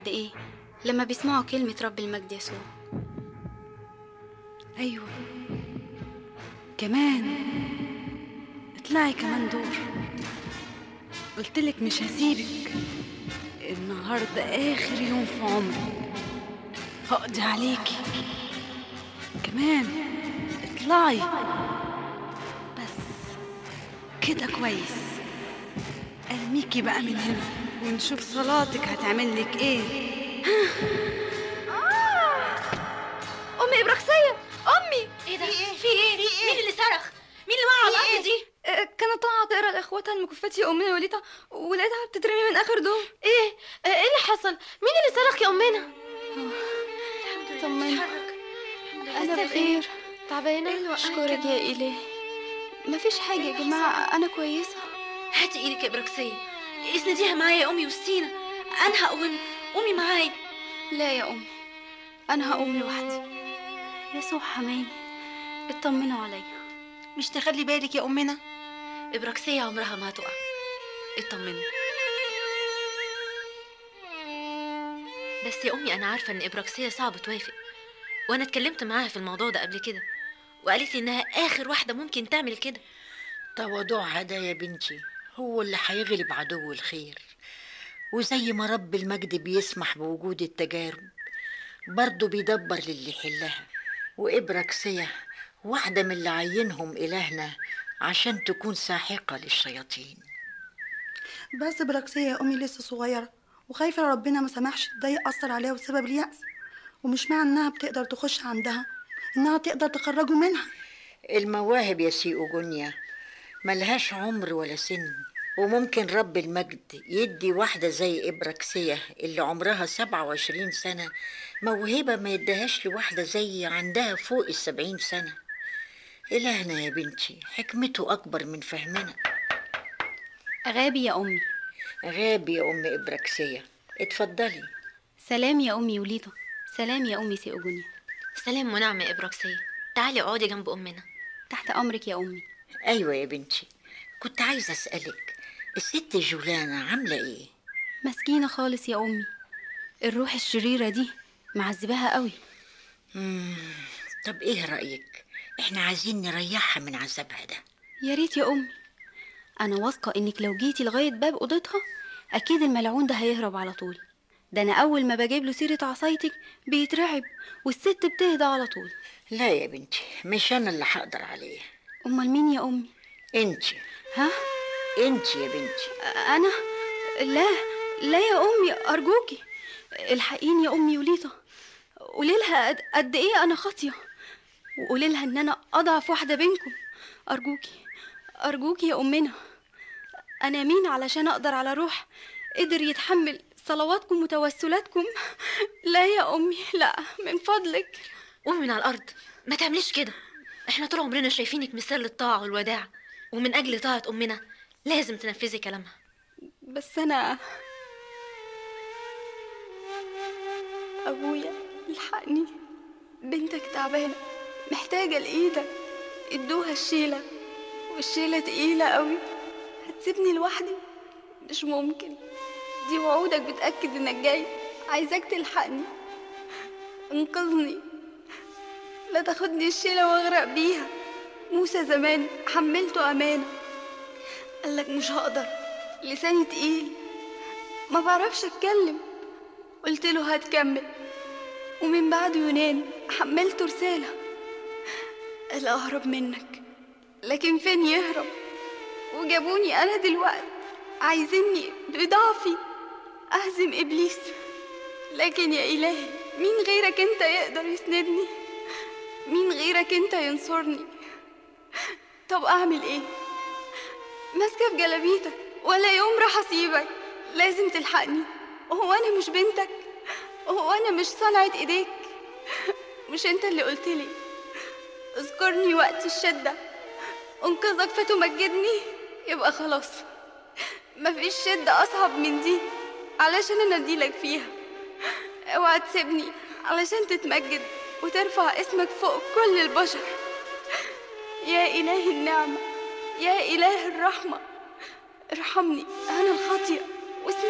قد ايه لما بيسمعوا كلمة رب المجد يسوع أيوة كمان اطلعي كمان دور قلتلك مش هسيبك النهاردة آخر يوم في عمري هقضي عليكي كمان اطلعي بس كده كويس ارميكي بقى من هنا ونشوف صلاتك هتعمل لك ايه امي ابراكسيه امي ايه ده؟ في ايه؟ مين اللي صرخ؟ مين اللي وقع على الارض دي؟ آه، كانت طالعه تقرا لاخواتها المكفات يا امنا وليتها ولقيتها بتترمي من اخر دور ايه؟ آه، ايه اللي حصل؟ مين اللي صرخ يا امنا؟ طمني أنا حاسة بخير تعبانه؟ أشكرك يا إلهي مفيش حاجة يا جماعة أنا كويسة هاتي ايدك يا ابراكسيه اسنديها معايا يا امي وستينا انا هقوم قومي معايا لا يا أمي أنا هقوم لوحدي يسوع حماني اطمنوا عليا مش تخلي بالك يا أمنا ابراكسيه عمرها ما هتقع اطمني بس يا امي انا عارفه ان ابراكسيه صعب توافق وانا اتكلمت معاها في الموضوع ده قبل كده وقالت لي انها اخر واحده ممكن تعمل كده تواضعها ده يا بنتي هو اللي هيغلب عدو الخير وزي ما رب المجد بيسمح بوجود التجارب برضه بيدبر للي يحلها وإبراكسية واحدة من اللي عينهم إلهنا عشان تكون ساحقة للشياطين بس براكسية يا أمي لسه صغيرة وخايفة ربنا ما سمحش ده يأثر عليها بسبب اليأس ومش معنى إنها بتقدر تخش عندها إنها تقدر تخرجه منها المواهب يا سي أوجونيا ملهاش عمر ولا سن وممكن رب المجد يدي واحدة زي إبراكسية اللي عمرها سبعة وعشرين سنة موهبة ما يدهاش لواحدة زي عندها فوق السبعين سنة إلهنا يا بنتي حكمته أكبر من فهمنا غابي يا أمي غابي يا أم إبراكسية اتفضلي سلام يا أمي وليطة سلام يا أمي سيؤجونيا سلام ونعمه يا ابراكسيه تعالي اقعدي جنب امنا تحت أمرك يا أمي أيوة يا بنتي كنت عايزة أسألك الست جولانا عاملة إيه؟ مسكينة خالص يا أمي الروح الشريرة دي معذباها قوي مم. طب إيه رأيك؟ إحنا عايزين نريحها من عذابها ده يا ريت يا أمي أنا واثقة إنك لو جيتي لغاية باب أوضتها أكيد الملعون ده هيهرب على طول ده أنا أول ما بجيب له سيرة عصايتك بيترعب والست بتهدى على طول لا يا بنتي مش أنا اللي هقدر عليه أمال مين يا أمي؟ أنت ها؟ أنت يا بنتي أنا؟ لا لا يا أمي أرجوكي الحقيني يا أمي وليطة قولي لها قد- قد إيه أنا خاطية وقولي لها إن أنا أضعف واحدة بينكم أرجوكي أرجوكي يا أمنا أنا مين علشان أقدر على روح قدر يتحمل صلواتكم وتوسلاتكم لا يا أمي لا من فضلك قومي من على الارض ما تعمليش كده احنا طول عمرنا شايفينك مثال للطاعه والوداع ومن اجل طاعه امنا لازم تنفذي كلامها بس أنا أبويا الحقني بنتك تعبانة محتاجة لإيدك ادوها الشيلة والشيلة تقيلة قوي هتسيبني لوحدي مش ممكن دي وعودك بتأكد إنك جاي عايزاك تلحقني انقذني لا تاخدني الشيلة واغرق بيها موسى زمان حملته أمانة قالك مش هقدر لساني تقيل ما بعرفش اتكلم قلت له هتكمل ومن بعد يونان حملته رسالة قال أهرب منك لكن فين يهرب وجابوني أنا دلوقتي عايزيني بضعفي أهزم إبليس لكن يا إلهي مين غيرك أنت يقدر يسندني مين غيرك أنت ينصرني طب أعمل إيه ماسكة في جلابيتك ولا يوم راح أسيبك لازم تلحقني هو أنا مش بنتك هو أنا مش صنعة إيديك مش أنت اللي قلتلي اذكرني وقت الشدة أنقذك فتمجدني يبقى خلاص مفيش شدة أصعب من دي علشان أناديلك فيها اوعى تسيبني علشان تتمجد وترفع اسمك فوق كل البشر يا إله النعمة يا إله الرحمة ارحمني أنا الخاطئة واسمع